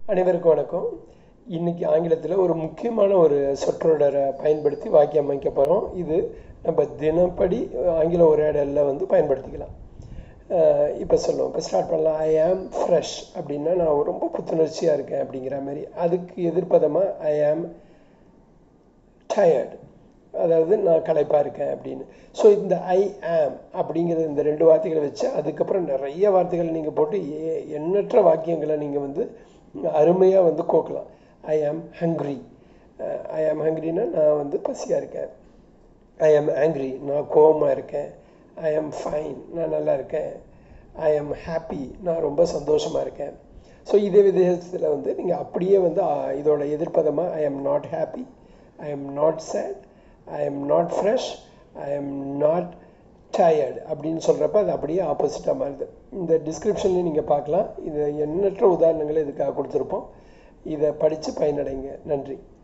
அனைவருக்கும் வணக்கம் இன்னைக்கு ஆங்கிலத்தில் ஒரு முக்கியமான ஒரு சொற்றொடரை பயன்படுத்தி வாக்கியம் அமைக்க போகிறோம் இது நம்ம தினப்படி ஆங்கில உரையாடலில் வந்து பயன்படுத்திக்கலாம் இப்போ சொல்லுவோம் இப்போ ஸ்டார்ட் பண்ணலாம் ஐ ஆம் ஃப்ரெஷ் அப்படின்னா நான் ரொம்ப புத்துணர்ச்சியாக இருக்கேன் அப்படிங்கிற மாதிரி அதுக்கு எதிர்ப்பதமாக ஐ ஆம் டயர்டு அதாவது நான் களைப்பாக இருக்கேன் அப்படின்னு ஸோ இந்த ஐ ஆம் அப்படிங்கிற இந்த ரெண்டு வார்த்தைகளை வச்சு அதுக்கப்புறம் நிறைய வார்த்தைகள் நீங்கள் போட்டு எ- எண்ணற்ற வாக்கியங்களை நீங்கள் வந்து அருமையாக வந்து கோக்கலாம் ஐ ஆம் ஹங்க்ரி ஐ ஆம் ஹங்க்ரினா நான் வந்து பசியாக இருக்கேன் ஐ ஆம் ஆங்க்ரி நான் கோவமாக இருக்கேன் ஐ ஆம் ஃபைன் நான் நல்லா இருக்கேன் ஐ ஆம் ஹாப்பி நான் ரொம்ப சந்தோஷமாக இருக்கேன் ஸோ இதே விதத்தில் வந்து நீங்கள் அப்படியே வந்து ஆ, இதோட எதிர்ப்பதமாக ஐ am not happy I am not chat I am not fresh I am not tired அப்படின்னு சொல்கிறப்ப அது அப்படியே ஆப்போசிட்டாக மாறுது இந்த டிஸ்கிரிப்ஷன்லேயும் நீங்கள் பார்க்கலாம் இது எண்ணற்ற உதாரணங்களை இதுக்காக கொடுத்துருப்போம் இதை படித்து பயனடைங்க நன்றி